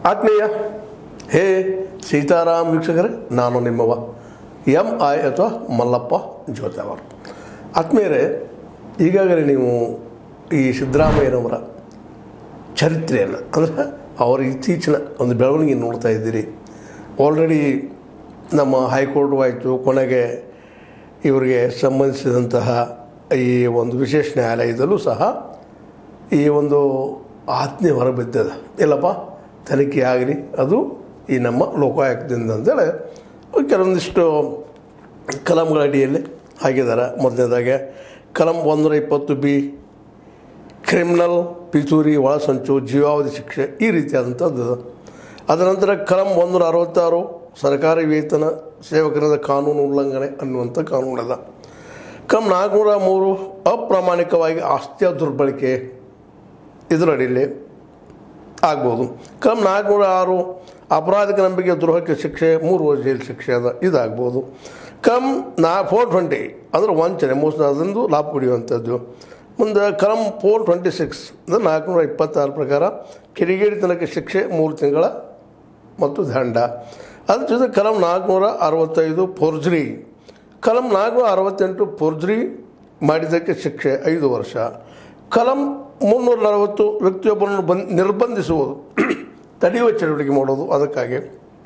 ಆತ್ಮೀಯ ಹೇ ಸೀತಾರಾಮ್ ವೀಕ್ಷಕರೇ ನಾನು ನಿಮ್ಮವ ಎಂ ಐ ಅಥವಾ ಮಲ್ಲಪ್ಪ ಜೋತಾವರ್ ಆತ್ಮೀಯರೇ ಈಗಾಗಲೇ ನೀವು ಈ ಸಿದ್ದರಾಮಯ್ಯನವರ ಚರಿತ್ರೆಯನ್ನು ಅಂದರೆ ಅವರ ಇತ್ತೀಚಿನ ಒಂದು ಬೆಳವಣಿಗೆ ನೋಡ್ತಾ ಇದ್ದೀರಿ ಆಲ್ರೆಡಿ ನಮ್ಮ ಹೈಕೋರ್ಟು ಆಯಿತು ಕೊನೆಗೆ ಇವರಿಗೆ ಸಂಬಂಧಿಸಿದಂತಹ ಈ ಒಂದು ವಿಶೇಷ ನ್ಯಾಯಾಲಯದಲ್ಲೂ ಸಹ ಈ ಒಂದು ಆಜ್ಞೆ ಹೊರಬಿದ್ದದ ಇಲ್ಲಪ್ಪ ತನಿಖೆ ಆಗಲಿ ಅದು ಈ ನಮ್ಮ ಲೋಕಾಯುಕ್ತದಿಂದ ಅಂತೇಳಿ ಕೆಲವೊಂದಿಷ್ಟು ಕಲಂಗಳ ಅಡಿಯಲ್ಲಿ ಹಾಕಿದ್ದಾರೆ ಮೊದಲನೇದಾಗೆ ಕಲಂ ಒಂದೂರ ಇಪ್ಪತ್ತು ಬಿ ಕ್ರಿಮಿನಲ್ ಪಿತೂರಿ ಒಳಸಂಚು ಜೀವಾವಧಿ ಶಿಕ್ಷೆ ಈ ರೀತಿಯಾದಂಥದ್ದು ಅದರ ನಂತರ ಕಲಂ ಒಂದೂರ ಅರವತ್ತಾರು ಸರ್ಕಾರಿ ವೇತನ ಸೇವಕರದ ಕಾನೂನು ಉಲ್ಲಂಘನೆ ಅನ್ನುವಂಥ ಕಾನೂನು ಅದ ಕಲಂ ನಾಲ್ಕುನೂರ ಮೂರು ಅಪ್ರಾಮಾಣಿಕವಾಗಿ ಆಸ್ತಿಯ ದುರ್ಬಳಕೆ ಇದರಡಿಯಲ್ಲಿ ಆಗ್ಬೋದು ಕಲಂ ನಾಲ್ಕುನೂರ ಆರು ಅಪರಾಧಿಕ ನಂಬಿಕೆ ದ್ರೋಹಕ್ಕೆ ಶಿಕ್ಷೆ ಮೂರು ವರ್ಷ ಜೈಲು ಶಿಕ್ಷೆ ಅದ ಇದಾಗ್ಬೋದು ಕಮ್ ನಾ ಫೋರ್ ಟ್ವೆಂಟಿ ಅಂದರೆ ವಂಚನೆ ಮೋಸದಿಂದ ಲಾಭ ಪಡೆಯುವಂಥದ್ದು ಮುಂದೆ ಕಲಂ ಫೋರ್ ಟ್ವೆಂಟಿ ಸಿಕ್ಸ್ ಅಂದರೆ ನಾಲ್ಕುನೂರ ಇಪ್ಪತ್ತಾರು ಪ್ರಕಾರ ಕಿಡಿಗೇಡಿತನಕ್ಕೆ ಶಿಕ್ಷೆ ಮೂರು ತಿಂಗಳ ಮತ್ತು ದಂಡ ಅದ್ರ ಜೊತೆ ಕಲಂ ನಾಲ್ಕುನೂರ ಅರವತ್ತೈದು ಫೋರ್ಜರಿ ಕಲಂ ನಾಲ್ಕುನೂರ ಅರವತ್ತೆಂಟು ಫೋರ್ಜರಿ ಮಾಡಿದ್ದಕ್ಕೆ ಶಿಕ್ಷೆ ಐದು ವರ್ಷ ಕಲಂ ಮುನ್ನೂರ ನಲವತ್ತು ವ್ಯಕ್ತಿಯೊಬ್ಬರನ್ನು ಬಂದ್ ನಿರ್ಬಂಧಿಸುವುದು ತಡೆಯುವ ಚಟುವಟಿಕೆ ಮಾಡೋದು ಅದಕ್ಕಾಗಿ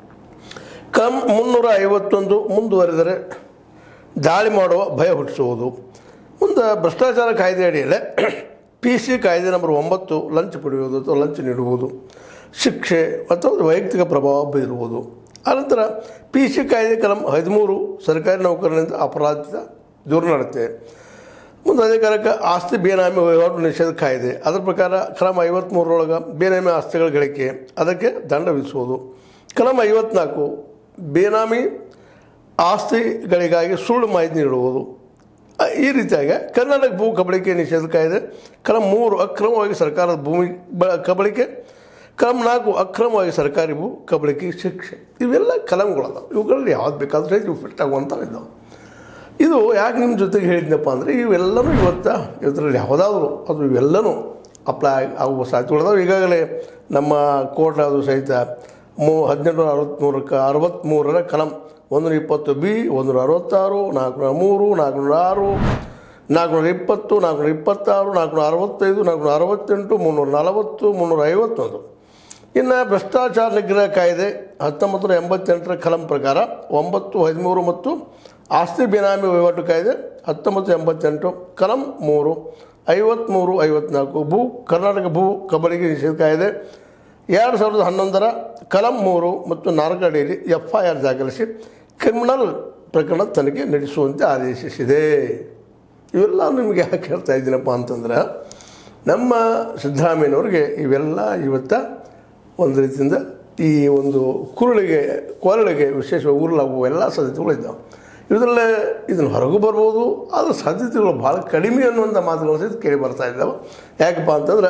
ಕಲಂ ಮುನ್ನೂರ ಐವತ್ತೊಂದು ಮುಂದುವರೆದರೆ ದಾಳಿ ಮಾಡುವ ಭಯ ಹುಟ್ಟಿಸುವುದು ಮುಂದೆ ಭ್ರಷ್ಟಾಚಾರ ಕಾಯ್ದೆ ಅಡಿಯಲ್ಲೇ ಪಿ ಸಿ ಕಾಯ್ದೆ ನಂಬರ್ ಒಂಬತ್ತು ಲಂಚ ಪಡೆಯುವುದು ಅಥವಾ ಲಂಚ ನೀಡುವುದು ಶಿಕ್ಷೆ ಅಥವಾ ವೈಯಕ್ತಿಕ ಪ್ರಭಾವ ಬೀರುವುದು ಅನಂತರ ಪಿ ಸಿ ಕಾಯ್ದೆ ಕಲಂ ಹದಿಮೂರು ಸರ್ಕಾರಿ ನೌಕರರಿಂದ ಅಪರಾಧಿತ ದುರ್ನಡತೆ ಮುಂದೆ ಅದೇ ಕಾಲಕ್ಕೆ ಆಸ್ತಿ ಬೇನಾಮಿ ವಹಿವಾಟು ನಿಷೇಧ ಕಾಯ್ದೆ ಅದರ ಪ್ರಕಾರ ಕಲಂ ಐವತ್ತ್ಮೂರರೊಳಗೆ ಬೇನಾಮಿ ಆಸ್ತಿಗಳ ಗಳಿಕೆ ಅದಕ್ಕೆ ದಂಡ ವಿಧಿಸುವುದು ಕಲಂ ಐವತ್ನಾಲ್ಕು ಬೇನಾಮಿ ಆಸ್ತಿಗಳಿಗಾಗಿ ಸುಳ್ಳು ಮಾಹಿತಿ ನೀಡುವುದು ಅ- ಈ ರೀತಿಯಾಗಿ ಕರ್ನಾಟಕ ಭೂ ಕಬಳಿಕೆ ನಿಷೇಧ ಕಾಯ್ದೆ ಕಲಂ ಮೂರು ಅಕ್ರಮವಾಗಿ ಸರ್ಕಾರದ ಭೂಮಿ ಬ ಕಬಳಿಕೆ ಕಲಂ ನಾಲ್ಕು ಅಕ್ರಮವಾಗಿ ಸರ್ಕಾರಿ ಭೂ ಕಬಳಿಕೆ ಶಿಕ್ಷೆ ಇವೆಲ್ಲ ಕಲಂಗಳದಾವ ಇವುಗಳಲ್ಲಿ ಯಾವ್ದು ಬೇಕಾದ್ರೆ ಇವು ಫಿಟ್ ಆಗುವಂಥವು ಇದ್ದಾವೆ ಇದು ಯಾಕೆ ನಿಮ್ಮ ಜೊತೆಗೆ ಹೇಳಿದ್ನಪ್ಪ ಅಂದರೆ ಇವೆಲ್ಲನೂ ಇವತ್ತು ಇದರಲ್ಲಿ ಯಾವುದಾದ್ರು ಅದು ಇವೆಲ್ಲನೂ ಅಪ್ಲೈ ಆಗುವ ಸಾಧ್ಯತೆಗಳಿದಾವೆ ಈಗಾಗಲೇ ನಮ್ಮ ಕೋರ್ಟ್ ಅದು ಸಹಿತ ಮೂ ಹದಿನೆಂಟುನೂರ ಅರವತ್ತ್ಮೂರಕ್ಕೆ ಅರವತ್ತ್ಮೂರರ ಕಲಂ ಒಂದೂರ ಇಪ್ಪತ್ತು ಬಿ ಒಂದೂರ ಅರವತ್ತಾರು ನಾಲ್ಕುನೂರ ಮೂರು ನಾಲ್ಕುನೂರ ಆರು ನಾಲ್ಕುನೂರ ಇಪ್ಪತ್ತು ನಾಲ್ಕುನೂರ ಇಪ್ಪತ್ತಾರು ನಾಲ್ಕುನೂರ ಅರವತ್ತೈದು ನಾಲ್ಕುನೂರ ಅರವತ್ತೆಂಟು ಮುನ್ನೂರ ನಲವತ್ತು ಮುನ್ನೂರ ಐವತ್ತೊಂದು ಇನ್ನು ಭ್ರಷ್ಟಾಚಾರ ನಿಗ್ರಹ ಕಾಯ್ದೆ ಹತ್ತೊಂಬತ್ತು ನೂರ ಎಂಬತ್ತೆಂಟರ ಕಲಂ ಪ್ರಕಾರ ಒಂಬತ್ತು ಹದಿಮೂರು ಮತ್ತು ಆಸ್ತಿ ಬೇನಾಮಿ ವಹಿವಾಟು ಕಾಯ್ದೆ ಹತ್ತೊಂಬತ್ತು ಎಂಬತ್ತೆಂಟು ಕಲಂ ಮೂರು ಐವತ್ತ್ಮೂರು ಐವತ್ನಾಲ್ಕು ಭೂ ಕರ್ನಾಟಕ ಭೂ ಕಬಳಿಕೆ ನಿಷೇಧ ಕಾಯ್ದೆ ಎರಡು ಸಾವಿರದ ಹನ್ನೊಂದರ ಕಲಂ ಮೂರು ಮತ್ತು ನಾಲ್ಕು ಅಡಿಯಲ್ಲಿ ಎಫ್ ಐ ಆರ್ ದಾಖಲಿಸಿ ಕ್ರಿಮಿನಲ್ ಪ್ರಕರಣ ತನಿಖೆ ನಡೆಸುವಂತೆ ಆದೇಶಿಸಿದೆ ಇವೆಲ್ಲ ನಿಮಗೆ ಯಾಕೆ ಹೇಳ್ತಾ ಇದ್ದೀನಪ್ಪ ಅಂತಂದ್ರೆ ನಮ್ಮ ಸಿದ್ದರಾಮಯ್ಯನವ್ರಿಗೆ ಇವೆಲ್ಲ ಇವತ್ತ ಒಂದು ರೀತಿಯಿಂದ ಈ ಒಂದು ಕುರುಳಿಗೆ ಕೊರಳಿಗೆ ವಿಶೇಷವಾಗಿ ಉರುಳಾಗುವ ಎಲ್ಲ ಸಾಧ್ಯತೆಗಳು ಇದ್ದಾವೆ ಇದರಲ್ಲೇ ಇದನ್ನು ಹೊರಗೂ ಬರ್ಬೋದು ಆದರೆ ಸಾಧ್ಯತೆಗಳು ಭಾಳ ಕಡಿಮೆ ಅನ್ನುವಂಥ ಮಾತುಗಳು ಸಹಿತ ಕೇಳಿ ಬರ್ತಾ ಇದ್ದಾವೆ ಯಾಕಪ್ಪ ಅಂತಂದ್ರೆ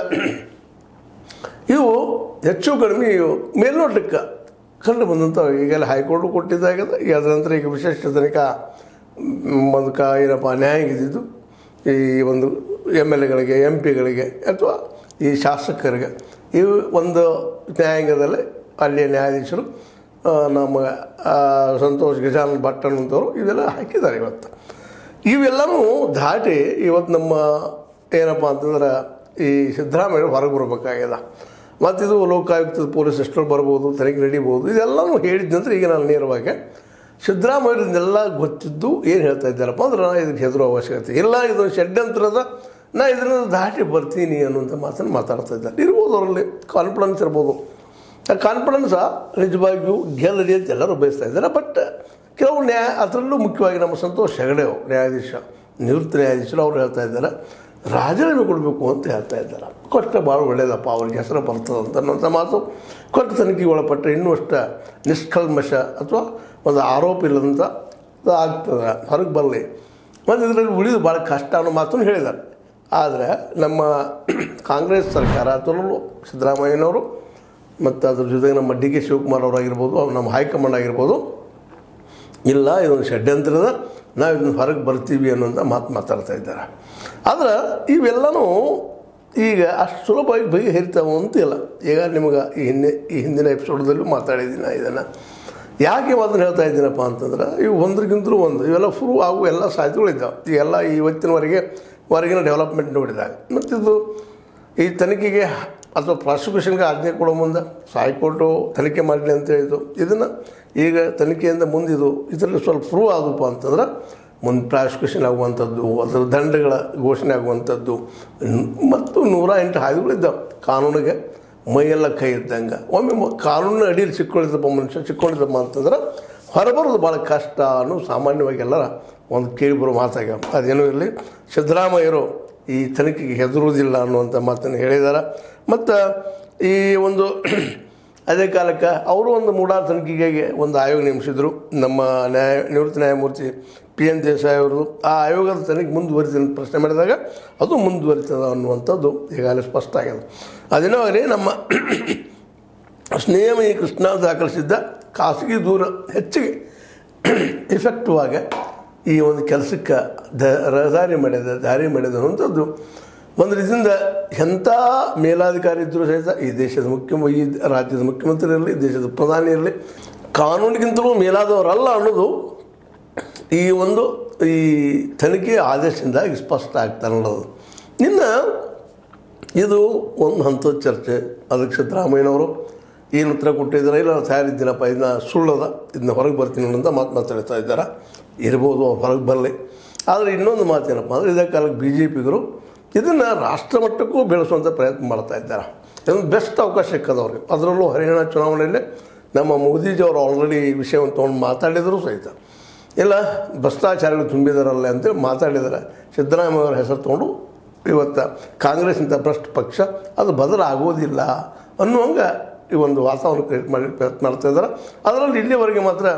ಇವು ಹೆಚ್ಚು ಕಡಿಮೆ ಇವು ಮೇಲ್ನೋಟಕ್ಕೆ ಕಂಡು ಬಂದಂಥ ಈಗೆಲ್ಲ ಹೈಕೋರ್ಟು ಕೊಟ್ಟಿದ್ದಾಗದ ಈ ಅದರ ನಂತರ ಈಗ ವಿಶೇಷ ತನಿಖಾ ಮ್, ಒಂದು ಕ ಏನಪ್ಪ ನ್ಯಾಯಾಂಗಿದ್ದು ಈ ಒಂದು ಎಮ್ ಎಲ್ ಎಗಳಿಗೆ ಎಂ ಪಿಗಳಿಗೆ ಅಥವಾ ಈ ಶಾಸಕರಿಗೆ ಇವು ಒಂದು ನ್ಯಾಯಾಂಗದಲ್ಲಿ ಅಲ್ಲಿಯ ನ್ಯಾಯಾಧೀಶರು ಆ, ನಮ್ಮ ಆ, ಸಂತೋಷ್ ಗಜಾನನ್ ಭಟ್ ಅನ್ನುವಂಥವ್ರು ಇವೆಲ್ಲ ಹಾಕಿದ್ದಾರೆ ಇವತ್ತು ಇವೆಲ್ಲನೂ ದಾಟಿ ಇವತ್ತು ನಮ್ಮ ಏನಪ್ಪ ಅಂತಂದ್ರೆ ಈ ಸಿದ್ದರಾಮಯ್ಯ ಹೊರಗೆ ಬರಬೇಕಾಗ್ಯದ ಮತ್ತಿದು ಲೋಕಾಯುಕ್ತದ ಪೊಲೀಸ್ ಎಷ್ಟರಲ್ಲಿ ಬರ್ಬೋದು ತನಿಖೆ ನಡೀಬೋದು ಇದೆಲ್ಲನೂ ಹೇಳಿದ್ದಂದ್ರೆ ಈಗ ನಾನು ನೇರವಾಗಿ ಸಿದ್ದರಾಮಯ್ಯರಿಂದೆಲ್ಲ ಗೊತ್ತಿದ್ದು ಏನು ಹೇಳ್ತಾ ಇದ್ದಾರಪ್ಪ ಅಂದ್ರೆ ನಾ ಇದಕ್ಕೆ ಹೆದರೋ ಅವಶ್ಯಕತೆ ಇಲ್ಲ ಇದು ಷಡ್ಯಂತ್ರದ ನಾ ಇದನ್ನು ದಾಟಿ ಬರ್ತೀನಿ ಅನ್ನುವಂಥ ಮಾತನ್ನು ಮಾತಾಡ್ತಾ ಇದ್ದಾರೆ ಇರ್ಬೋದು ಅವರಲ್ಲಿ ಕಾನ್ಫಿಡೆನ್ಸ್ ಇರ್ಬೋದು ಆ ಕಾನ್ಫಿಡೆನ್ಸ ನಿಜವಾಗಿಯೂ ಗೆಲ್ಲಲಿ ಅಂತ ಎಲ್ಲರೂ ಬಯಸ್ತಾ ಇದ್ದಾರೆ ಬಟ್ ಕೆಲವು ನ್ಯಾಯ ಅದರಲ್ಲೂ ಮುಖ್ಯವಾಗಿ ನಮ್ಮ ಸಂತೋಷ್ ಹೆಗಡೆ ಅವ್ರು, ನ್ಯಾಯಾಧೀಶ ನಿವೃತ್ತ ನ್ಯಾಯಾಧೀಶರು ಅವ್ರು ಹೇಳ್ತಾ ಇದ್ದಾರೆ ರಾಜೀನಾಮೆ ಕೊಡಬೇಕು ಅಂತ ಹೇಳ್ತಾ ಇದ್ದಾರೆ ಕೊಟ್ಟ ಭಾಳ ಒಳ್ಳೇದಪ್ಪ ಅವ್ರಿಗೆ ಹೆಸರು ಬರ್ತದೆ ಅಂತ ಅನ್ನೋಂಥ ಮಾತು ಕೊಟ್ಟ ತನಿಖೆಗೆ ಒಳಪಟ್ಟರೆ ಇನ್ನೂ ಅಷ್ಟು ನಿಷ್ಕಲ್ಮಶ ಅಥವಾ ಒಂದು ಆರೋಪ ಇಲ್ಲದಂಥ ಅದು ಆಗ್ತದೆ ಹೊರಗೆ ಬರಲಿ ಮತ್ತು ಇದರಲ್ಲಿ ಉಳಿದು ಭಾಳ ಕಷ್ಟ ಅನ್ನೋ ಮಾತನ್ನು ಹೇಳಿದ್ದಾರೆ ಆದರೆ ನಮ್ಮ ಕಾಂಗ್ರೆಸ್ ಸರ್ಕಾರ ಅದರಲ್ಲೂ ಸಿದ್ದರಾಮಯ್ಯನವರು ಮತ್ತು ಅದ್ರ ಜೊತೆಗೆ ನಮ್ಮ ಡಿ ಕೆ ಶಿವಕುಮಾರ್ ಅವರಾಗಿರ್ಬೋದು ಅವ್ರು ನಮ್ಮ ಹೈಕಮಾಂಡ್ ಆಗಿರ್ಬೋದು ಇಲ್ಲ ಇದೊಂದು ಷಡ್ಯಂತ್ರದ ನಾವು ಇದನ್ನು ಹೊರಗೆ ಬರ್ತೀವಿ ಅನ್ನೋಂಥ ಮಾತು ಮಾತಾಡ್ತಾ ಇದ್ದಾರೆ ಆದರೆ ಇವೆಲ್ಲನೂ ಈಗ ಅಷ್ಟು ಸುಲಭವಾಗಿ ಬಗೆಹರಿತಾವ ಅಂತಿಲ್ಲ ಈಗ ನಿಮಗೆ ಈ ಹಿಂದೆ ಈ ಹಿಂದಿನ ಎಪಿಸೋಡ್ದಲ್ಲೂ ಮಾತಾಡಿದ್ದೀನಿ ನಾ ಇದನ್ನು ಯಾಕೆ ಅದನ್ನು ಹೇಳ್ತಾ ಇದ್ದೀನಪ್ಪ ಅಂತಂದ್ರೆ ಇವು ಒಂದ್ರಿಗಿಂತಲೂ ಒಂದು ಇವೆಲ್ಲ ಪ್ರೂವ್ ಆಗುವ ಎಲ್ಲ ಸಾಧ್ಯತೆಗಳಿದ್ದಾವೆ ಈಗೆಲ್ಲ ಇವತ್ತಿನವರೆಗೆ ಹೊರಗಿನ ಡೆವಲಪ್ಮೆಂಟ್ ನೋಡಿದಾಗ ಮತ್ತಿದು ಈ ತನಿಖೆಗೆ ಅಥವಾ ಪ್ರಾಸಿಕ್ಯೂಷನ್ಗೆ ಆಜ್ಞೆ ಕೊಡೋ ಮುಂದೆ ಹೈಕೋರ್ಟು ತನಿಖೆ ಮಾಡಲಿ ಅಂತ ಹೇಳಿದ್ದು ಇದನ್ನು ಈಗ ತನಿಖೆಯಿಂದ ಮುಂದಿದು ಇದರಲ್ಲಿ ಸ್ವಲ್ಪ ಪ್ರೂವ್ ಆದಪ್ಪ ಅಂತಂದ್ರೆ ಮುಂದೆ ಪ್ರಾಸಿಕ್ಯೂಷನ್ ಆಗುವಂಥದ್ದು ಅದರ ದಂಡಗಳ ಘೋಷಣೆ ಆಗುವಂಥದ್ದು ನ್- ಮತ್ತು ನೂರ ಎಂಟು ಹಾದಿಗಳಿದ್ದಾವೆ ಕಾನೂನಿಗೆ ಮೈಯೆಲ್ಲ ಕೈ ಇದ್ದಂಗೆ ಒಮ್ಮೆ ಮ- ಕಾನೂನಿನ ಅಡಿಯಲ್ಲಿ ಸಿಕ್ಕೊಂಡಿದ್ದಪ್ಪ ಮನುಷ್ಯ ಸಿಕ್ಕೊಂಡಿದ್ದಪ್ಪ ಅಂತಂದ್ರೆ ಹೊರಬರೋದು ಭಾಳ ಕಷ್ಟ ಅನ್ನೋ ಸಾಮಾನ್ಯವಾಗಿ ಎಲ್ಲರ ಒಂದು ಕೇಳಿಬರೋ ಮಾತಾಗ ಅದೇನೂ ಇರಲಿ ಸಿದ್ದರಾಮಯ್ಯರು ಈ ತನಿಖೆಗೆ ಹೆದರುವುದಿಲ್ಲ ಅನ್ನುವಂಥ ಮಾತನ್ನು ಹೇಳಿದ್ದಾರೆ ಮತ್ತು ಈ ಒಂದು ಅದೇ ಕಾಲಕ್ಕೆ ಅವರು ಒಂದು ಮೂಡಾರ್ ತನಿಖೆಗೆ ಒಂದು ಆಯೋಗ ನೇಮಿಸಿದರು ನಮ್ಮ ನ್ಯಾಯ ನಿವೃತ್ತ ನ್ಯಾಯಮೂರ್ತಿ ಪಿ ಎನ್ ದೇಸಾಯಿ ಅವರು ಆ ಆಯೋಗದ ತನಿಖೆ ಮುಂದುವರಿದ ಪ್ರಶ್ನೆ ಮಾಡಿದಾಗ ಅದು ಮುಂದುವರಿತದ ಅನ್ನುವಂಥದ್ದು ಈಗಾಗಲೇ ಸ್ಪಷ್ಟ ಆಗಿದೆ ಅದೇನೋ ಆಗಲಿ ನಮ್ಮ ಸ್ನೇಹಮಯಿ ಕೃಷ್ಣ ದಾಖಲಿಸಿದ್ದ ಖಾಸಗಿ ದೂರ ಹೆಚ್ಚಿಗೆ ಇಫೆಕ್ಟಿವ್ ಆಗಿ ಈ ಒಂದು ಕೆಲಸಕ್ಕೆ ದ ರಹದಾರಿ ಮಾಡಿದ ದಾರಿ ಮಾಡಿದ ಅನ್ನುವಂಥದ್ದು ಒಂದು ರೀತಿಯಿಂದ ಎಂಥ ಮೇಲಾಧಿಕಾರಿ ಇದ್ದರೂ ಸಹಿತ ಈ ದೇಶದ ಮುಖ್ಯ ಈ ರಾಜ್ಯದ ಮುಖ್ಯಮಂತ್ರಿ ಇರಲಿ ದೇಶದ ಪ್ರಧಾನಿ ಇರಲಿ ಕಾನೂನಿಗಿಂತಲೂ ಮೇಲಾದವರಲ್ಲ ಅನ್ನೋದು ಈ ಒಂದು ಈ ತನಿಖೆಯ ಆದೇಶದಿಂದ ಈಗ ಸ್ಪಷ್ಟ ಆಗ್ತಾ ನೋಡೋದು ಇನ್ನು ಇದು ಒಂದು ಹಂತದ ಚರ್ಚೆ ಅದಕ್ಕೆ ಸಿದ್ದರಾಮಯ್ಯನವರು ಏನು ಉತ್ತರ ಕೊಟ್ಟಿದ್ದಾರೆ ಇಲ್ಲ ತಯಾರಿದ್ದೀನಪ್ಪ ಇದನ್ನ ಸುಳ್ಳದ ಇದನ್ನ ಹೊರಗೆ ಬರ್ತೀನಿ ಅಂತ ಮಾತು ಮಾತಾಡ್ತಾ ಇದ್ದಾರೆ ಇರ್ಬೋದು ಅವ್ರು ಹೊರಗೆ ಬರಲಿ ಆದರೆ ಇನ್ನೊಂದು ಮಾತೇನಪ್ಪ ಅಂದರೆ ಇದೇ ಕಾಲಕ್ಕೆ ಬಿ ಜೆ ಪಿಗರು ಇದನ್ನು ರಾಷ್ಟ್ರ ಮಟ್ಟಕ್ಕೂ ಬೆಳೆಸುವಂಥ ಪ್ರಯತ್ನ ಮಾಡ್ತಾ ಇದ್ದಾರೆ ಇದೊಂದು ಬೆಸ್ಟ್ ಅವಕಾಶ ಸಿಕ್ಕದ ಅವ್ರಿಗೆ ಅದರಲ್ಲೂ ಹರಿಯಾಣ ಚುನಾವಣೆಯಲ್ಲಿ ನಮ್ಮ ಮೋದಿಜಿಯವರು ಆಲ್ರೆಡಿ ಈ ವಿಷಯವನ್ನು ತೊಗೊಂಡು ಮಾತಾಡಿದರೂ ಸಹಿತ ಇಲ್ಲ ಭ್ರಷ್ಟಾಚಾರಗಳು ತುಂಬಿದಾರಲ್ಲ ಅಂತೇಳಿ ಮಾತಾಡಿದ್ದಾರೆ ಸಿದ್ದರಾಮಯ್ಯ ಅವರ ಹೆಸರು ತೊಗೊಂಡು ಇವತ್ತು ಕಾಂಗ್ರೆಸ್ ಇಂಥ ಭ್ರಷ್ಟ ಪಕ್ಷ ಅದು ಬದಲಾಗೋದಿಲ್ಲ ಅನ್ನುವಂಗೆ ಈ ಒಂದು ವಾತಾವರಣ ಕ್ರಿಯೇಟ್ ಮಾಡಿ ಪ್ರಯತ್ನ ಮಾಡ್ತಾ ಇದ್ದಾರೆ ಅದರಲ್ಲಿ ಇಲ್ಲಿವರೆಗೆ ಮಾತ್ರ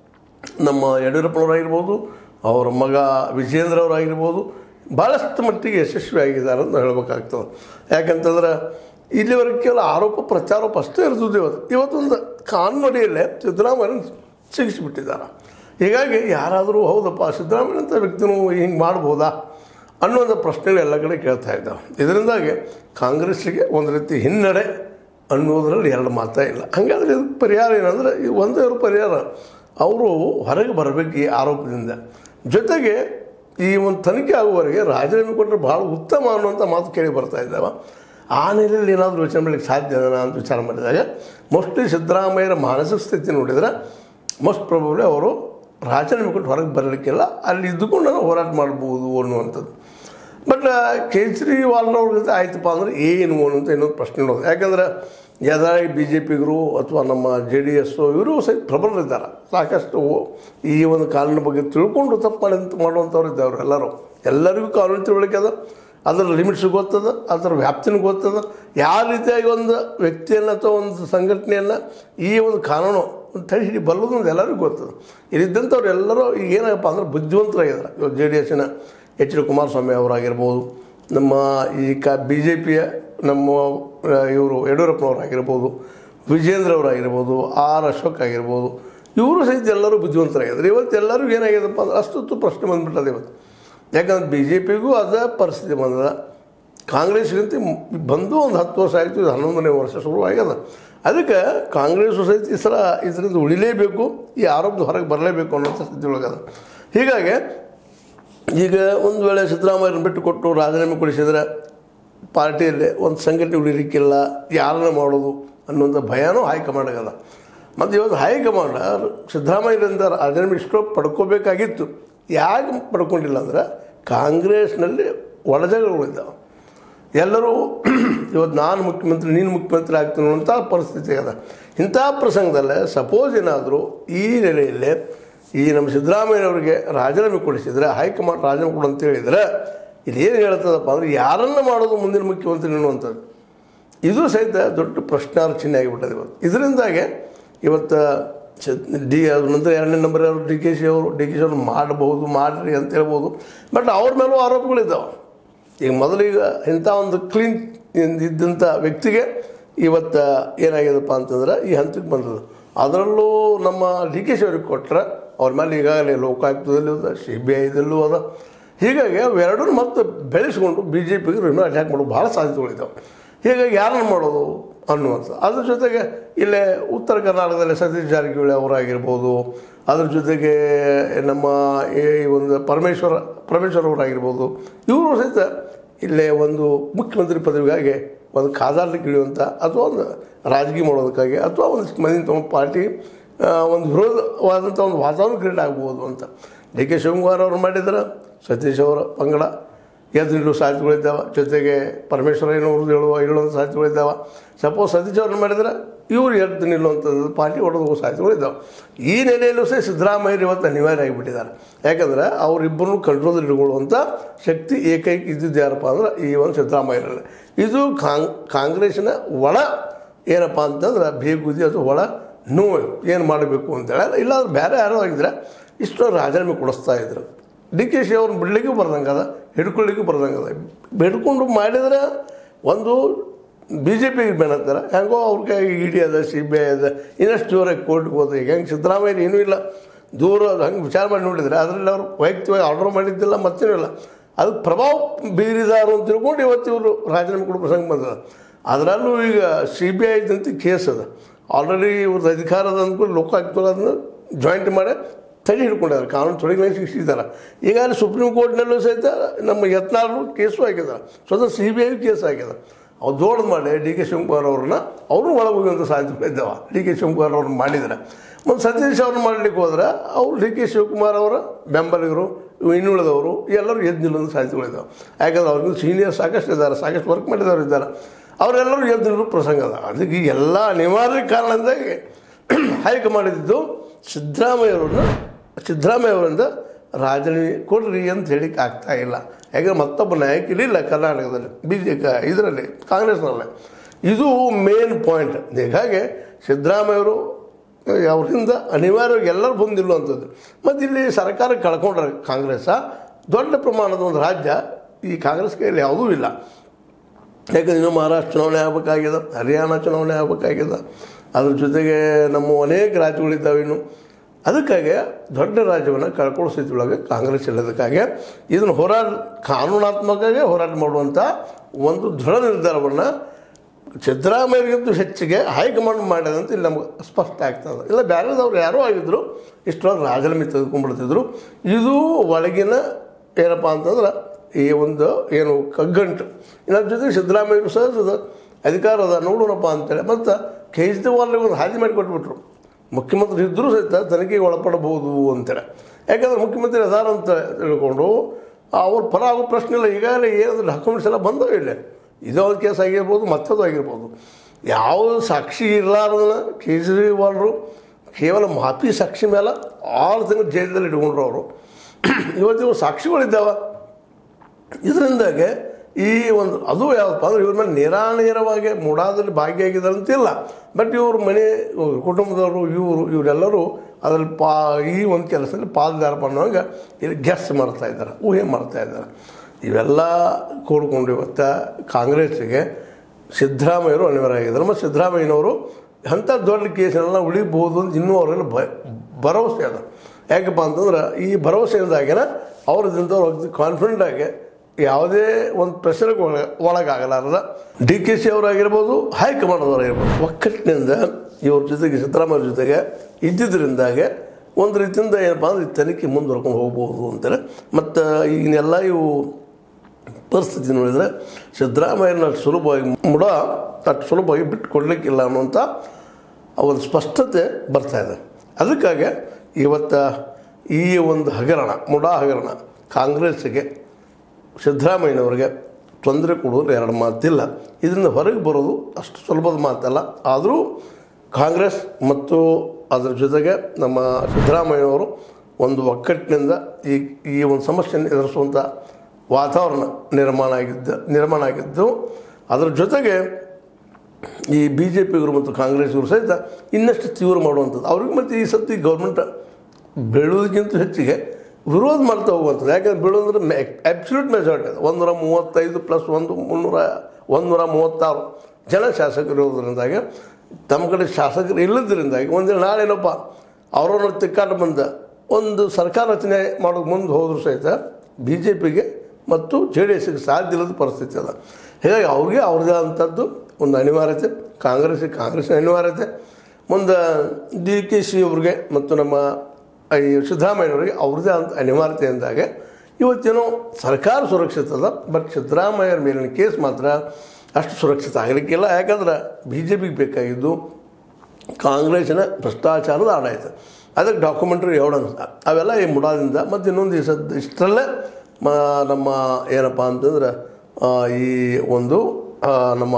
ನಮ್ಮ ಯಡಿಯೂರಪ್ಪನವರಾಗಿರ್ಬೋದು ಅವರ ಮಗ ವಿಜೇಂದ್ರ ಅವರಾಗಿರ್ಬೋದು ಭಾಳಷ್ಟು ಮಟ್ಟಿಗೆ ಯಶಸ್ವಿಯಾಗಿದ್ದಾರೆ ಅಂತ ಹೇಳಬೇಕಾಗ್ತದೆ ಯಾಕಂತಂದ್ರೆ ಇಲ್ಲಿವರೆಗೆ ಕೇವಲ ಆರೋಪ ಪ್ರತ್ಯಾರೋಪ ಅಷ್ಟೇ ಇರ್ತದೆ ಇವತ್ತು ಇವತ್ತೊಂದು ಕಾನೂನಡಿಯಲ್ಲೇ ಸಿದ್ದರಾಮಯ್ಯನ ಸಿಗಿಸಿಬಿಟ್ಟಿದ್ದಾರೆ ಹೀಗಾಗಿ ಯಾರಾದರೂ ಹೌದಪ್ಪ ಸಿದ್ದರಾಮಯ್ಯ ಅಂತ ವ್ಯಕ್ತಿನೂ ಹಿಂಗೆ ಮಾಡ್ಬೋದಾ ಅನ್ನೋಂಥ ಪ್ರಶ್ನೆಗಳು ಎಲ್ಲ ಕಡೆ ಕೇಳ್ತಾ ಇದ್ದಾವೆ ಇದರಿಂದಾಗಿ ಕಾಂಗ್ರೆಸ್ಸಿಗೆ ಒಂದು ರೀತಿ ಹಿನ್ನಡೆ ಅನ್ನೋದರಲ್ಲಿ ಎರಡು ಮಾತೇ ಇಲ್ಲ ಹಾಗಾದ್ರೆ ಇದಕ್ಕೆ ಪರಿಹಾರ ಏನಂದರೆ ಈ ಒಂದೇ ಒಂದು ಪರಿಹಾರ ಅವರು ಹೊರಗೆ ಬರಬೇಕು ಈ ಆರೋಪದಿಂದ ಜೊತೆಗೆ ಈ ಒಂದು ತನಿಖೆ ಆಗುವವರೆಗೆ ರಾಜೀನಾಮೆ ಕೊಟ್ಟರೆ ಭಾಳ ಉತ್ತಮ ಅನ್ನುವಂಥ ಮಾತು ಕೇಳಿ ಬರ್ತಾ ಇದ್ದಾವೆ ಆ ನೆಲೆಯಲ್ಲಿ ಏನಾದರೂ ಯೋಚನೆ ಮಾಡಲಿಕ್ಕೆ ಸಾಧ್ಯ ಅಂತ ವಿಚಾರ ಮಾಡಿದಾಗ ಮೋಸ್ಟ್ಲಿ ಸಿದ್ದರಾಮಯ್ಯರ ಮಾನಸಿಕ ಸ್ಥಿತಿ ನೋಡಿದರೆ ಮೋಸ್ಟ್ ಪ್ರಾಬಬ್ಲಿ ಅವರು ರಾಜೀನಾಮೆ ಕೊಟ್ಟು ಹೊರಗೆ ಬರಲಿಕ್ಕಿಲ್ಲ ಅಲ್ಲಿ ಇದ್ದುಕೊಂಡು ಹೋರಾಟ ಮಾಡ್ಬೋದು ಅನ್ನುವಂಥದ್ದು ಬಟ್ ಕೇಜ್ರಿವಾಲ್ರವ್ರ ಜೊತೆ ಆಯ್ತಪ್ಪ ಅಂದ್ರೆ ಏನು ಅನ್ನೋಂಥ ಇನ್ನೊಂದು ಪ್ರಶ್ನೆ ಇರೋದು ಯಾಕಂದ್ರೆ ಯದಾಗಿ ಬಿ ಜೆ ಪಿಗರು ಅಥವಾ ನಮ್ಮ ಜೆ ಡಿ ಎಸ್ಸು ಇವರು ಸಹಿತ ಪ್ರಬಲರಿದ್ದಾರೆ ಸಾಕಷ್ಟು ಈ ಒಂದು ಕಾನೂನಿನ ಬಗ್ಗೆ ತಿಳ್ಕೊಂಡು ತಪ್ಪು ಮಾಡಿ ಮಾಡುವಂಥವ್ರು ಇದ್ದವ್ರು ಎಲ್ಲರೂ ಎಲ್ಲರಿಗೂ ಕಾನೂನು ತಿಳುವಳಿಕೆ ಅದ ಅದರ ಲಿಮಿಟ್ಸ್ ಗೊತ್ತದ ಅದರ ವ್ಯಾಪ್ತಿನೂ ಗೊತ್ತದ ಯಾವ ರೀತಿಯಾಗಿ ಒಂದು ವ್ಯಕ್ತಿಯನ್ನು ಅಥವಾ ಒಂದು ಸಂಘಟನೆಯನ್ನು ಈ ಒಂದು ಕಾನೂನು ಒಂದು ತಡೆ ಹಿಡಿ ಬಲ್ಲದು ಅಂತ ಎಲ್ಲರಿಗೂ ಗೊತ್ತದ ಇಲ್ಲಿದ್ದಂಥವ್ರು ಎಲ್ಲರೂ ಈಗ ಏನಪ್ಪ ಅಂದ್ರೆ ಬುದ್ಧಿವಂತರಾಗಿದ್ದಾರೆ ಇವಾಗ ಜೆ ಡಿ ಎಸ್ಸಿನ ಎಚ್ ಡಿ ಕುಮಾರಸ್ವಾಮಿ ಅವರಾಗಿರ್ಬೋದು ನಮ್ಮ ಈ ಕ ಬಿ ಜೆ ಪಿಯ ನಮ್ಮ ಇವರು ಯಡಿಯೂರಪ್ಪನವರಾಗಿರ್ಬೋದು ವಿಜೇಂದ್ರ ಅವರಾಗಿರ್ಬೋದು ಆರ್ ಅಶೋಕ್ ಆಗಿರ್ಬೋದು ಇವರು ಸಹಿತ ಎಲ್ಲರೂ ಬುದ್ಧಿವಂತರಾಗಿದ್ದಾರೆ ಇವತ್ತು ಎಲ್ಲರಿಗೂ ಏನಾಗಿದೆಪ್ಪ ಅಂದ್ರೆ ಅಷ್ಟೊತ್ತು ಪ್ರಶ್ನೆ ಬಂದ್ಬಿಟ್ಟದೆ ಇವತ್ತು ಯಾಕಂದ್ರೆ ಬಿ ಜೆ ಪಿಗೂ ಅದೇ ಪರಿಸ್ಥಿತಿ ಬಂದದ ಕಾಂಗ್ರೆಸ್ಗಿಂತ ಬಂದು ಒಂದು ಹತ್ತು ವರ್ಷ ಆಯಿತು ಇದು ಹನ್ನೊಂದನೇ ವರ್ಷ ಶುರು ಆಗ್ಯದ ಅದಕ್ಕೆ ಕಾಂಗ್ರೆಸ್ಸು ಸಹಿತ ಈ ಸಲ ಇದರಿಂದ ಉಳಿಲೇಬೇಕು ಈ ಆರೋಪದ ಹೊರಗೆ ಬರಲೇಬೇಕು ಅನ್ನೋಂಥ ಸ್ಥಿತಿ ಒಳಗದ ಹೀಗಾಗಿ ಈಗ ಒಂದು ವೇಳೆ ಸಿದ್ದರಾಮಯ್ಯನ ಬಿಟ್ಟು ಕೊಟ್ಟು ರಾಜೀನಾಮೆ ಕೊಡಿಸಿದ್ರೆ ಪಾರ್ಟಿಯಲ್ಲಿ ಒಂದು ಸಂಘಟನೆ ಉಳಿಲಿಕ್ಕಿಲ್ಲ ಯಾರನ್ನ ಮಾಡೋದು ಅನ್ನುವಂಥ ಭಯನೂ ಹೈಕಮಾಂಡ್ಗದ ಮತ್ತು ಇವತ್ತು ಹೈಕಮಾಂಡ್ ಸಿದ್ದರಾಮಯ್ಯರಿಂದ ರಾಜೀನಾಮೆ ಇಷ್ಟು ಪಡ್ಕೋಬೇಕಾಗಿತ್ತು ಯಾಕೆ ಪಡ್ಕೊಂಡಿಲ್ಲ ಅಂದ್ರೆ ಕಾಂಗ್ರೆಸ್ನಲ್ಲಿ ಒಳಜಗಳಗಳಿದ್ದಾವೆ ಎಲ್ಲರೂ ಇವತ್ತು ನಾನು ಮುಖ್ಯಮಂತ್ರಿ ನೀನು ಮುಖ್ಯಮಂತ್ರಿ ಆಗ್ತೀನಿ ಅನ್ನೋಂಥ ಪರಿಸ್ಥಿತಿ ಅದ ಇಂಥ ಪ್ರಸಂಗದಲ್ಲೇ ಸಪೋಸ್ ಏನಾದರೂ ಈ ನೆಲೆಯಲ್ಲೇ ಈ ನಮ್ಮ ಸಿದ್ದರಾಮಯ್ಯನವರಿಗೆ ರಾಜೀನಾಮೆ ಕೊಡಿಸಿದ್ರೆ ಹೈಕಮಾಂಡ್ ರಾಜೀನಾಮೆ ಕೊಡು ಅಂತ ಹೇಳಿದರೆ ಇಲ್ಲಿ ಏನು ಹೇಳ್ತದಪ್ಪ ಅಂದರೆ ಯಾರನ್ನು ಮಾಡೋದು ಮುಂದಿನ ಮುಖ್ಯಮಂತ್ರಿ ಅನ್ನುವಂಥದ್ದು ಇದು ಸಹಿತ ದೊಡ್ಡ ಪ್ರಶ್ನಾರ್ಹ ಚಿಹ್ನೆ ಆಗಿಬಿಟ್ಟದೆ ಇವತ್ತು ಇದರಿಂದಾಗೆ ಇವತ್ತು ಸ- ಡಿ ಅದ್ರ ನಂತರ ಎರಡನೇ ನಂಬರ್ ಯಾರು ಡಿ ಕೆ ಶಿ ಅವರು ಡಿ ಕೆ ಶಿ ಅವರು ಮಾಡಬಹುದು ಮಾಡಿರಿ ಅಂತ ಹೇಳ್ಬೋದು ಬಟ್ ಅವ್ರ ಮೇಲೂ ಆರೋಪಗಳಿದ್ದಾವೆ ಈಗ ಮೊದಲೀಗ ಇಂಥ ಒಂದು ಕ್ಲೀನ್ ಇದ್ದಂಥ ವ್ಯಕ್ತಿಗೆ ಇವತ್ತು ಏನಾಗ್ಯದಪ್ಪ ಅಂತಂದ್ರೆ ಈ ಹಂತಕ್ಕೆ ಬಂದದ್ದು ಅದರಲ್ಲೂ ನಮ್ಮ ಡಿ ಕೆ ಶಿ ಅವ್ರಿಗೆ ಕೊಟ್ಟರೆ ಅವ್ರ ಮೇಲೆ ಈಗಾಗಲೇ ಲೋಕಾಯುಕ್ತದಲ್ಲೂ ಅದ ಸಿ ಬಿ ಐದಲ್ಲೂ ಅದ ಹೀಗಾಗಿ ಅವೆರಡೂ ಮತ್ತೆ ಬೆಳೆಸ್ಕೊಂಡು ಬಿ ಜೆ ಪಿಗೆ ಇನ್ನೂ ಅಟ್ಯಾಕ್ ಮಾಡೋದು ಭಾಳ ಸಾಧ್ಯತೆಗಳಿದ್ದಾವೆ ಹೀಗಾಗಿ ಯಾರನ್ನು ಮಾಡೋದು ಅನ್ನುವಂಥ ಅದ್ರ ಜೊತೆಗೆ ಇಲ್ಲೇ ಉತ್ತರ ಕರ್ನಾಟಕದಲ್ಲಿ ಸತೀಶ್ ಜಾರಕಿಹೊಳಿ ಅವರಾಗಿರ್ಬೋದು ಅದ್ರ ಜೊತೆಗೆ ನಮ್ಮ ಈ ಒಂದು ಪರಮೇಶ್ವರ ಪರಮೇಶ್ವರ್ ಅವರಾಗಿರ್ಬೋದು ಇವರು ಸಹಿತ ಇಲ್ಲೇ ಒಂದು ಮುಖ್ಯಮಂತ್ರಿ ಪದವಿಗಾಗಿ ಒಂದು ಕಾದಾಟಕ್ಕೆ ಇಳಿಯುವಂಥ ಅಥವಾ ಒಂದು ರಾಜಕೀಯ ಮಾಡೋದಕ್ಕಾಗಿ ಅಥವಾ ಒಂದು ಮಂದಿ ತಮ್ಮ ಪಾರ್ಟಿ ಆ, ಒಂದು ವಿರೋಧವಾದಂಥ ಒಂದು ವಾತಾವರಣ ಕ್ರಿಯೇಟ್ ಆಗ್ಬೋದು ಅಂತ ಡಿ ಕೆ ಶಿವಕುಮಾರ್ ಅವರು ಮಾಡಿದ್ರೆ ಸತೀಶ್ ಅವರ ಪಂಗಡ ಎದ್ದು ನಿಲ್ಲುವ ಸಾಧ್ಯತೆಗಳಿದ್ದಾವೆ ಜೊತೆಗೆ ಪರಮೇಶ್ವರ ಏನವರು ಹೇಳುವ ಹೇಳುವಂಥ ಸಾಧ್ಯತೆಗಳಿದ್ದಾವೆ ಸಪೋಸ್ ಸತೀಶ್ ಅವ್ರನ್ನ ಮಾಡಿದ್ರೆ ಇವರು ಎದ್ದು ನಿಲ್ಲುವಂಥದ್ದು ಪಾರ್ಟಿ ಹೊಡೆದು ಹೋಗೋ ಸಾಧ್ಯತೆಗಳಿದ್ದಾವೆ ಈ ನೆಲೆಯಲ್ಲೂ ಸಹ ಸಿದ್ದರಾಮಯ್ಯ ಇವತ್ತು ಅನಿವಾರ್ಯ ಆಗಿಬಿಟ್ಟಿದ್ದಾರೆ ಯಾಕಂದ್ರೆ ಅವರಿಬ್ಬರನ್ನು ಕಂಟ್ರೋಲ್ ಇಟ್ಕೊಳ್ಳುವಂಥ ಶಕ್ತಿ ಏಕೈಕ ಇದ್ದಿದ್ದು ಯಾರಪ್ಪ ಅಂದ್ರೆ ಈ ಒಂದು ಸಿದ್ದರಾಮಯ್ಯರಲ್ಲಿ ಇದು ಕಾಂಗ್ ಕಾಂಗ್ರೆಸ್ಸಿನ ಒಳ ಏನಪ್ಪ ಅಂತಂದ್ರೆ ಬೇಗುದಿ ಅಥವಾ ಒಳ ನೋವು ಏನು ಮಾಡಬೇಕು ಅಂತೇಳಿ ಇಲ್ಲಾಂದ್ರೆ ಬೇರೆ ಯಾರೋ ಆಗಿದ್ರೆ ಇಷ್ಟು ರಾಜೀನಾಮೆ ಕೊಡಿಸ್ತಾ ಇದ್ರು ಡಿ ಕೆ ಶಿ ಅವ್ರನ್ನ ಬಿಡ್ಲಿಕ್ಕೂ ಬರ್ದಂಗದ ಹಿಡ್ಕೊಳ್ಳಿಕ್ಕೂ ಬರ್ದಂಗದ ಹಿಡ್ಕೊಂಡು ಮಾಡಿದ್ರೆ ಒಂದು ಬಿ ಜೆ ಪಿಗೆ ಬೆನ್ನತ್ತಾರೆ ಹೆಂಗೋ ಅವ್ರ ಕೈ ಇ ಡಿ ಅದ ಸಿ ಬಿ ಐ ಅದ ಇನ್ನಷ್ಟು ಜೋರಾಗಿ ಕೋರ್ಟ್ಗೆ ಹೋದ ಈಗ ಹೆಂಗೆ ಸಿದ್ದರಾಮಯ್ಯ ಏನೂ ಇಲ್ಲ ದೂರ ಹಂಗೆ ವಿಚಾರ ಮಾಡಿ ನೋಡಿದರೆ ಅದರಲ್ಲಿ ಅವರು ವೈಯಕ್ತಿಕವಾಗಿ ಆರ್ಡರ್ ಮಾಡಿದ್ದಿಲ್ಲ ಮತ್ತೇನೂ ಇಲ್ಲ ಅದಕ್ಕೆ ಪ್ರಭಾವ ಬೀರಿದಾರು ಅಂತ ತಿಳ್ಕೊಂಡು ಇವತ್ತು ಇವರು ರಾಜೀನಾಮೆ ಕೊಡೋ ಪ್ರಸಂಗ ಬಂದದ ಅದರಲ್ಲೂ ಈಗ ಸಿ ಬಿ ಐದಂತ ಕೇಸ್ ಅದ ಆಲ್ರೆಡಿ ಇವ್ರದ್ದು ಅಧಿಕಾರ ಅದ ಅಂದ್ಕೊಂಡು ಲೋಕಾಯುಕ್ತರು ಅದನ್ನು ಜಾಯಿಂಟ್ ಮಾಡಿ ತಡೆ ಹಿಡ್ಕೊಂಡಿದ್ದಾರೆ ಕಾನೂನು ತೊಡಗಿನ ಶಿಕ್ಷಿದ್ದಾರೆ ಈಗ ಅಲ್ಲಿ ಸುಪ್ರೀಂ ಕೋರ್ಟ್ನಲ್ಲೂ ಸಹಿತ ನಮ್ಮ ಯತ್ನಾಳರು ಕೇಸು ಆಗಿದ್ದಾರೆ ಸ್ವತಃ ಸಿ ಬಿ ಐ ಕೇಸ್ ಆಗ್ಯದ ಅವ್ರು ದೊಡ್ಡದು ಮಾಡಿ ಡಿ ಕೆ ಶಿವಕುಮಾರ್ ಅವ್ರನ್ನ ಅವರು ಒಳಗೆ ಹೋಗುವಂಥ ಸಾಧ್ಯತೆ ಇದ್ದಾವೆ ಡಿ ಕೆ ಶಿವಕುಮಾರ್ ಅವ್ರನ್ನ ಮಾಡಿದರೆ ಮತ್ತು ಸತೀಶ್ ಅವ್ರನ್ನ ಮಾಡಲಿಕ್ಕೆ ಹೋದ್ರೆ ಅವರು ಡಿ ಕೆ ಶಿವಕುಮಾರ್ ಅವರ ಬೆಂಬಲಿಗರು ಇವು ಇನ್ನುಳಿದವರು ಎಲ್ಲರೂ ಎದ್ದು ನಿಲ್ಲೋದು ಸಾಧ್ಯತೆಗಳಿದ್ದಾವೆ ಯಾಕಂದ್ರೆ ಅವ್ರಿಗೂ ಸೀನಿಯರ್ ಸಾಕಷ್ಟು ಇದ್ದಾರೆ ಸಾಕಷ್ಟು ವರ್ಕ್ ಮಾಡಿದವರು ಇದ್ದಾರೆ ಅವರೆಲ್ಲರೂ ಎದ್ದು ನಿಲ್ಲೋ ಪ್ರಸಂಗ ಅದ ಅದಕ್ಕೆ ಈ ಎಲ್ಲ ಅನಿವಾರ್ಯ ಕಾರಣದಿಂದಾಗಿ ಹೈಕಮಾಂಡ್ ಇದ್ದು ಸಿದ್ದರಾಮಯ್ಯವ್ರನ್ನ ಸಿದ್ದರಾಮಯ್ಯ ಅವರಿಂದ ರಾಜೀನಾಮೆ ಕೊಡ್ರಿ ಅಂತ ಹೇಳಿಕ್ಕೆ ಆಗ್ತಾ ಇಲ್ಲ ಯಾಕಂದ್ರೆ ಮತ್ತೊಬ್ಬ ನಾಯಕ ಇಲ್ಲ ಕರ್ನಾಟಕದಲ್ಲಿ ಬಿ ಜೆ ಇದರಲ್ಲಿ ಕಾಂಗ್ರೆಸ್ನಲ್ಲೇ ಇದು ಮೇನ್ ಪಾಯಿಂಟ್ ಹೀಗಾಗಿ ಸಿದ್ದರಾಮಯ್ಯವರು ಅವರಿಂದ ಅನಿವಾರ್ಯವಾಗಿ ಎಲ್ಲರೂ ಬಂದಿಲ್ಲುವಂಥದ್ದು ಮತ್ತು ಇಲ್ಲಿ ಸರ್ಕಾರ ಕಳ್ಕೊಂಡ್ರೆ ಕಾಂಗ್ರೆಸ್ಸ ದೊಡ್ಡ ಪ್ರಮಾಣದ ಒಂದು ರಾಜ್ಯ ಈ ಕಾಂಗ್ರೆಸ್ ಕೈಯಲ್ಲಿ ಯಾವುದೂ ಇಲ್ಲ ಯಾಕಂದ್ರೆ ಇನ್ನು ಮಹಾರಾಷ್ಟ್ರ ಚುನಾವಣೆ ಆಗಬೇಕಾಗ್ಯದ ಹರಿಯಾಣ ಚುನಾವಣೆ ಆಗಬೇಕಾಗ್ಯದ ಅದ್ರ ಜೊತೆಗೆ ನಮ್ಮ ಅನೇಕ ರಾಜ್ಯಗಳಿದ್ದಾವೆ ಇನ್ನು ಅದಕ್ಕಾಗಿ ದೊಡ್ಡ ರಾಜ್ಯವನ್ನು ಕಳ್ಕೊಳ್ಳೋ ಸ್ಥಿತಿಯೊಳಗೆ ಕಾಂಗ್ರೆಸ್ ಇಲ್ಲದಕ್ಕಾಗಿ ಇದನ್ನು ಹೋರಾಟ ಕಾನೂನಾತ್ಮಕವಾಗಿ ಹೋರಾಟ ಮಾಡುವಂಥ ಒಂದು ದೃಢ ನಿರ್ಧಾರವನ್ನು ಸಿದ್ದರಾಮಯ್ಯರಿಗಿಂತ ಹೆಚ್ಚಿಗೆ ಹೈಕಮಾಂಡ್ ಮಾಡ್ಯದಂತ ಇಲ್ಲಿ ನಮ್ಗೆ ಸ್ಪಷ್ಟ ಆಗ್ತದೆ ಇಲ್ಲ ಬೇರೆದವ್ರು ಯಾರೋ ಆಗಿದ್ರು ಇಷ್ಟೊಂದು ರಾಜೀನಾಮೆ ತೆಗೆದುಕೊಂಡ್ಬಿಡ್ತಿದ್ರು ಇದು ಒಳಗಿನ ಏನಪ್ಪ ಅಂತಂದ್ರೆ ಈ ಒಂದು ಏನು ಕಗ್ಗಂಟು ಇನ್ನ ಜೊತೆಗೆ ಸಿದ್ದರಾಮಯ್ಯರು ಸಹ ಅದು ಅಧಿಕಾರದ ನೋಡೋಣಪ್ಪ ಅಂತೇಳಿ ಮತ್ತು ಕೇಜ್ರಿವಾಲ್ಗೆ ಒಂದು ಹಾದಿ ಮಾಡಿ ಕೊಟ್ಬಿಟ್ರು ಮುಖ್ಯಮಂತ್ರಿ ಇದ್ದರೂ ಸಹಿತ ತನಿಖೆಗೆ ಒಳಪಡಬಹುದು ಅಂತೇಳಿ ಯಾಕಂದ್ರೆ ಮುಖ್ಯಮಂತ್ರಿ ಅದಾರ ಅಂತ ತಿಳ್ಕೊಂಡು ಅವ್ರ ಪರ ಆಗೋ ಪ್ರಶ್ನೆ ಇಲ್ಲ ಈಗಾಗಲೇ ಏನಾದರೂ ಡಾಕ್ಯುಮೆಂಟ್ಸ್ ಎಲ್ಲ ಬಂದವೆ ಇಲ್ಲೇ ಇದೋ ಒಂದು ಕೇಸ್ ಆಗಿರ್ಬೋದು ಮತ್ತದು ಆಗಿರ್ಬೋದು ಯಾವ ಸಾಕ್ಷಿ ಇರಲಾರ್ದನ್ನ ಕೇಜ್ರಿವಾಲ್ರು ಕೇವಲ ಮಾಪಿ ಸಾಕ್ಷಿ ಮೇಲೆ ಆರು ತಿಂಗಳು ಜೈಲಲ್ಲಿ ಇಟ್ಕೊಂಡ್ರು ಅವರು ಇವತ್ತು ಇವು ಸಾಕ್ಷಿಗಳಿದ್ದಾವೆ ಇದರಿಂದಾಗೆ ಈ ಒಂದು ಅದು ಯಾವಪ್ಪ ಅಂದ್ರೆ ಇವ್ರ ಮೇಲೆ ನೇರಾನೇರವಾಗಿ ಮುಡಾದಲ್ಲಿ ಭಾಗಿಯಾಗಿದ್ದಾರೆ ಅಂತಿಲ್ಲ ಬಟ್ ಇವ್ರ ಮನೆ ಇವ್ರ ಕುಟುಂಬದವರು ಇವರು ಇವರೆಲ್ಲರೂ ಅದರಲ್ಲಿ ಪಾ ಈ ಒಂದು ಕೆಲಸದಲ್ಲಿ ಪಾಲ್ದಾರ ಅನ್ನೋವಾಗ ಇಲ್ಲಿ ಗೆಸ್ ಮಾಡ್ತಾ ಇದ್ದಾರೆ ಊಹೆ ಮಾಡ್ತಾ ಇದ್ದಾರೆ ಇವೆಲ್ಲ ಕೂಡ್ಕೊಂಡು ಇವತ್ತು ಕಾಂಗ್ರೆಸ್ಸಿಗೆ ಸಿದ್ದರಾಮಯ್ಯರು ಅನಿವಾರ್ಯ ಆಗಿದ್ದಾರೆ ಮತ್ತು ಸಿದ್ದರಾಮಯ್ಯನವರು ಅಂಥ ದೊಡ್ಡ ಕೇಸನ್ನೆಲ್ಲ ಉಳಿಬಹುದು ಅಂತ ಇನ್ನೂ ಅವರೆಲ್ಲ ಭ ಭರವಸೆ ಅದ ಯಾಕಪ್ಪ ಅಂತಂದ್ರೆ ಈ ಭರವಸೆಯಿಂದಾಗಿನ ಅವ್ರದಿಂದ ಕಾನ್ಫಿಡೆಂಟ್ ಆಗಿ ಯಾವುದೇ ಒಂದು ಪ್ರೆಷರ್ಗೆ ಒಳ ಒಳಗಾಗಲಾರದ ಡಿ ಕೆ ಸಿ ಅವರಾಗಿರ್ಬೋದು ಹೈಕಮಾಂಡ್ ಅವರಾಗಿರ್ಬೋದು ಒಕ್ಕಟ್ಟಿನಿಂದ ಇವ್ರ ಜೊತೆಗೆ ಸಿದ್ದರಾಮಯ್ಯ ಜೊತೆಗೆ ಇದ್ದಿದ್ದರಿಂದಾಗೆ ಒಂದು ರೀತಿಯಿಂದ ಏನಪ್ಪ ಅಂದ್ರೆ ಈ ತನಿಖೆ ಮುಂದುವರ್ಕೊಂಡು ಹೋಗ್ಬೋದು ಅಂತಾರೆ ಮತ್ತು ಈಗಿನೆಲ್ಲ ಇವು ಪರಿಸ್ಥಿತಿ ನೋಡಿದರೆ ಸಿದ್ದರಾಮಯ್ಯನ ಅಷ್ಟು ಸುಲಭವಾಗಿ ಮುಡ ಅಷ್ಟು ಸುಲಭವಾಗಿ ಬಿಟ್ಟು ಕೊಡಲಿಕ್ಕಿಲ್ಲ ಅನ್ನುವಂಥ ಆ ಒಂದು ಸ್ಪಷ್ಟತೆ ಬರ್ತಾ ಇದೆ ಅದಕ್ಕಾಗಿ ಇವತ್ತು ಈ ಒಂದು ಹಗರಣ ಮುಡಾ ಹಗರಣ ಕಾಂಗ್ರೆಸ್ಸಿಗೆ ಸಿದ್ದರಾಮಯ್ಯನವರಿಗೆ ತೊಂದರೆ ಕೊಡೋದು ಎರಡು ಮಾತಿಲ್ಲ ಇದರಿಂದ ಹೊರಗೆ ಬರೋದು ಅಷ್ಟು ಸುಲಭದ ಮಾತಲ್ಲ ಆದರೂ ಕಾಂಗ್ರೆಸ್ ಮತ್ತು ಅದರ ಜೊತೆಗೆ ನಮ್ಮ ಸಿದ್ದರಾಮಯ್ಯನವರು ಒಂದು ಒಕ್ಕಟ್ಟಿನಿಂದ ಈ ಈ ಒಂದು ಸಮಸ್ಯೆಯನ್ನು ಎದುರಿಸುವಂಥ ವಾತಾವರಣ ನಿರ್ಮಾಣ ಆಗಿದ್ದ ನಿರ್ಮಾಣ ಆಗಿದ್ದು ಅದರ ಜೊತೆಗೆ ಈ ಬಿ ಜೆ ಪಿಗರು ಮತ್ತು ಕಾಂಗ್ರೆಸ್ಗರು ಸಹಿತ ಇನ್ನಷ್ಟು ತೀವ್ರ ಮಾಡುವಂಥದ್ದು ಅವ್ರಿಗೆ ಮತ್ತು ಈ ಸತಿ ಗೌರ್ಮೆಂಟ್ ಬೀಳೋದಕ್ಕಿಂತ ಹೆಚ್ಚಿಗೆ ವಿರೋಧ ಮಾಡ್ತಾ ಹೋಗುವಂಥದ್ದು ಯಾಕಂದ್ರೆ ಬೀಳೋದ್ರೆ ಮೆ ಅಬ್ಸಲ್ಯೂಟ್ ಮೆಜಾರಿಟಿ ಅದು ಒಂದೂರ ಮೂವತ್ತೈದು ಪ್ಲಸ್ ಒಂದು ಮುನ್ನೂರ ಒಂದೂರ ಮೂವತ್ತಾರು ಜನ ಶಾಸಕರು ಇರೋದ್ರಿಂದಾಗಿ ತಮ್ಮ ಕಡೆ ಶಾಸಕರು ಇಲ್ಲದ್ರಿಂದಾಗಿ ಒಂದಿನ ನಾಳೇನಪ್ಪ ಅವರವ್ರ ತಿಕ್ಕಾಟ ಬಂದ ಒಂದು ಸರ್ಕಾರ ರಚನೆ ಮಾಡೋಕೆ ಮುಂದೆ ಹೋದರೂ ಸಹಿತ ಬಿ ಜೆ ಪಿಗೆ ಮತ್ತು ಜೆ ಡಿ ಎಸ್ಗೆ ಸಾಧ್ಯ ಇಲ್ಲದ ಪರಿಸ್ಥಿತಿ ಅದ ಹೀಗಾಗಿ ಅವ್ರಿಗೆ ಅವ್ರದ್ದೇ ಆದಂಥದ್ದು ಒಂದು ಅನಿವಾರ್ಯತೆ ಕಾಂಗ್ರೆಸ್ಸಿಗೆ ಕಾಂಗ್ರೆಸ್ನ ಅನಿವಾರ್ಯತೆ ಮುಂದೆ ಡಿ ಕೆ ಶಿ ಅವ್ರಿಗೆ ಮತ್ತು ನಮ್ಮ ಈ ಸಿದ್ದರಾಮಯ್ಯನವರಿಗೆ ಅವ್ರದ್ದೇ ಅಂತ ಅನಿವಾರ್ಯತೆ ಅಂದಾಗ ಇವತ್ತೇನೋ ಸರ್ಕಾರ ಸುರಕ್ಷಿತ ಅದ ಬಟ್ ಸಿದ್ದರಾಮಯ್ಯರ ಮೇಲಿನ ಕೇಸ್ ಮಾತ್ರ ಅಷ್ಟು ಸುರಕ್ಷಿತ ಆಗಲಿಕ್ಕಿಲ್ಲ ಯಾಕಂದ್ರೆ ಬಿ ಜೆ ಪಿಗೆ ಬೇಕಾಗಿದ್ದು ಕಾಂಗ್ರೆಸ್ಸಿನ ಭ್ರಷ್ಟಾಚಾರದ ಆಡಳಿತ ಅದಕ್ಕೆ ಡಾಕ್ಯುಮೆಂಟ್ರಿ ಎವಿಡೆನ್ಸ್ ಅವೆಲ್ಲ ಈ ಮುಡಾದಿಂದ ಮತ್ತು ಇನ್ನೊಂದು ಈ ಸದ್ ಇಷ್ಟರಲ್ಲೇ ಮ ನಮ್ಮ ಏನಪ್ಪ ಅಂತಂದ್ರೆ ಆ, ಈ ಒಂದು ಆ, ನಮ್ಮ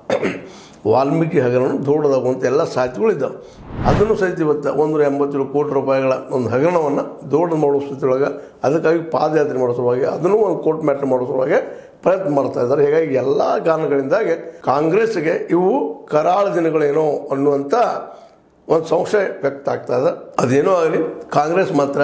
ವಾಲ್ಮೀಕಿ ಹಗರಣ ದೊಡ್ಡದಾಗುವಂಥ ಎಲ್ಲ ಸಾಧ್ಯತೆಗಳಿದ್ದಾವೆ ಅದನ್ನು ಸಹಿತ ಇವತ್ತು ಒಂದು ಎಂಬತ್ತೇಳು ಕೋಟಿ ರೂಪಾಯಿಗಳ ಒಂದು ಹಗರಣವನ್ನು ದೊಡ್ಡ ಮಾಡೋ ಸ್ಥಿತಿಯೊಳಗೆ ಅದಕ್ಕಾಗಿ ಪಾದಯಾತ್ರೆ ಮಾಡೋ ಸಲುವಾಗಿ ಅದನ್ನು ಒಂದು ಕೋರ್ಟ್ ಮ್ಯಾಟ್ರ್ ಮಾಡೋ ಸಲುವಾಗಿ ಪ್ರಯತ್ನ ಮಾಡ್ತಾ ಇದ್ದಾರೆ ಹೀಗಾಗಿ ಎಲ್ಲ ಕಾರಣಗಳಿಂದಾಗಿ ಕಾಂಗ್ರೆಸ್ಗೆ ಇವು ಕರಾಳ ದಿನಗಳೇನೋ ಅನ್ನುವಂಥ ಒಂದು ಸಂಶಯ ವ್ಯಕ್ತ ಆಗ್ತಾ ಇದೆ ಅದೇನೋ ಆಗಲಿ ಕಾಂಗ್ರೆಸ್ ಮಾತ್ರ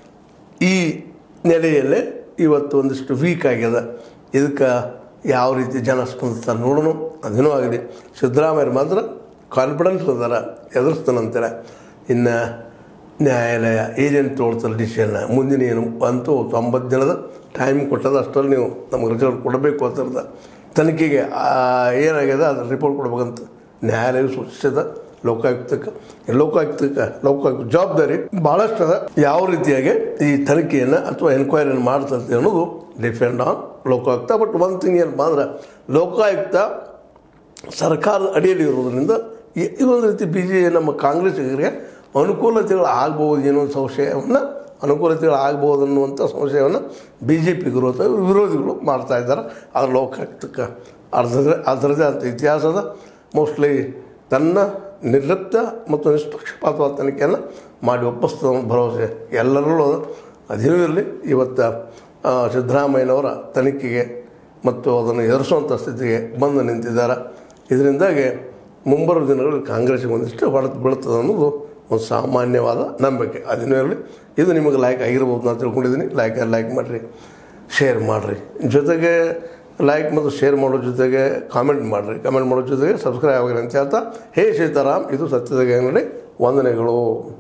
ಈ ನೆಲೆಯಲ್ಲೇ ಇವತ್ತು ಒಂದಿಷ್ಟು ವೀಕ್ ಆಗ್ಯದ ಇದಕ್ಕೆ ಯಾವ ರೀತಿ ಜನ ಸ್ಪಂದಿಸ್ತಾರೆ ನೋಡೋಣ ಅದೇನೋ ಆಗಲಿ ಸಿದ್ದರಾಮಯ್ಯ ಮಾತ್ರ ಕಾನ್ಫಿಡೆನ್ಸ್ ಅದಾರ ಎದುರಿಸ್ತಾನಂತಾರೆ ಇನ್ನು ನ್ಯಾಯಾಲಯ ಏನೇನು ತೊಗೊಳ್ತಾರೆ ಡಿಸಿಷನ್ನ ಮುಂದಿನ ಏನು ಅಂತೂ ತೊಂಬತ್ತು ದಿನದ ಟೈಮ್ ಕೊಟ್ಟದ ಅಷ್ಟರಲ್ಲಿ ನೀವು ನಮಗೆ ರಿಸಲ್ಟ್ ಕೊಡಬೇಕು ಅಂತಿರ್ದ ತನಿಖೆಗೆ ಆ, ಏನಾಗ್ಯದ ಅದ್ರ ರಿಪೋರ್ಟ್ ಕೊಡ್ಬೇಕಂತ ನ್ಯಾಯಾಲಯ ಸೂಚಿಸಿದ ಲೋಕಾಯುಕ್ತಕ್ಕೆ ಲೋಕಾಯುಕ್ತಕ್ಕೆ ಲೋಕಾಯುಕ್ತ ಜವಾಬ್ದಾರಿ ಭಾಳಷ್ಟು ಅದ ಯಾವ ರೀತಿಯಾಗಿ ಈ ತನಿಖೆಯನ್ನು ಅಥವಾ ಎನ್ಕ್ವೈರಿಯನ್ನು ಮಾಡ್ತಂತೆ ಅನ್ನೋದು ಡಿಪೆಂಡ್ ಆನ್ ಲೋಕಾಯುಕ್ತ ಬಟ್ ಒಂದು ಥಿಂಗ್ ಏನಪ್ಪ ಅಂದ್ರೆ ಲೋಕಾಯುಕ್ತ ಸರ್ಕಾರದ ಅಡಿಯಲ್ಲಿ ಇರೋದ್ರಿಂದ ಇ- ಇದೊಂದು ರೀತಿ ಬಿ ಜೆ ನಮ್ಮ ಕಾಂಗ್ರೆಸ್ಸಿಗರಿಗೆ ಅನುಕೂಲತೆಗಳು ಆಗ್ಬೋದು ಏನೋ ಒಂದು ಸಂಶಯವನ್ನು ಅನುಕೂಲತೆಗಳು ಆಗ್ಬೋದು ಅನ್ನುವಂಥ ಸಂಶಯವನ್ನು ಬಿ ಜೆ ಪಿಗರು ಅಥವಾ ವಿರೋಧಿಗಳು ಮಾಡ್ತಾ ಇದ್ದಾರೆ ಆದರೆ ಲೋಕಾಯುಕ್ತಕ್ಕೆ ಅರ್ಧದ ಅದರದೇ ಅಂತ ಇತಿಹಾಸದ ಮೋಸ್ಟ್ಲಿ ತನ್ನ ನಿರ್ಲಿಪ್ತ ಮತ್ತು ನಿಷ್ಪಕ್ಷಪಾತವಾದ ತನಿಖೆಯನ್ನು ಮಾಡಿ ಒಪ್ಪಿಸ್ತದ ಅನ್ನೋ ಭರವಸೆ ಎಲ್ಲರಲ್ಲೂ ಅದ. ಅದೇನೂ ಇರಲಿ ಇವತ್ತು ಆ, ಸಿದ್ದರಾಮಯ್ಯನವರ ತನಿಖೆಗೆ ಮತ್ತು ಅದನ್ನು ಎದುರಿಸುವಂಥ ಸ್ಥಿತಿಗೆ ಬಂದು ನಿಂತಿದ್ದಾರೆ ಇದರಿಂದಾಗಿ ಮುಂಬರುವ ದಿನಗಳಲ್ಲಿ ಕಾಂಗ್ರೆಸ್ಗೆ ಒಂದಿಷ್ಟು ಹೊಡೆದು ಬೀಳ್ತದೆ ಅನ್ನೋದು ಒಂದು ಸಾಮಾನ್ಯವಾದ ನಂಬಿಕೆ ಅದೇನೂ ಇರಲಿ ಇದು ನಿಮಗೆ ಲೈಕ್ ಆಗಿರ್ಬೋದು ನಾನು ತಿಳ್ಕೊಂಡಿದ್ದೀನಿ ಲೈಕ್ ಲೈಕ್ ಮಾಡಿರಿ ಶೇರ್ ಮಾಡಿರಿ ಜೊತೆಗೆ ಲೈಕ್ ಮತ್ತು ಶೇರ್ ಮಾಡೋ ಜೊತೆಗೆ ಕಾಮೆಂಟ್ ಮಾಡಿರಿ ಕಾಮೆಂಟ್ ಮಾಡೋ ಜೊತೆಗೆ ಸಬ್ಸ್ಕ್ರೈಬ್ ಆಗಿರಿ ಅಂತ ಹೇಳ್ತಾ ಹೇ ಸೀತಾರಾಮ್ ಇದು ಸತ್ಯದ ಅಂಗಡಿ ವಂದನೆಗಳು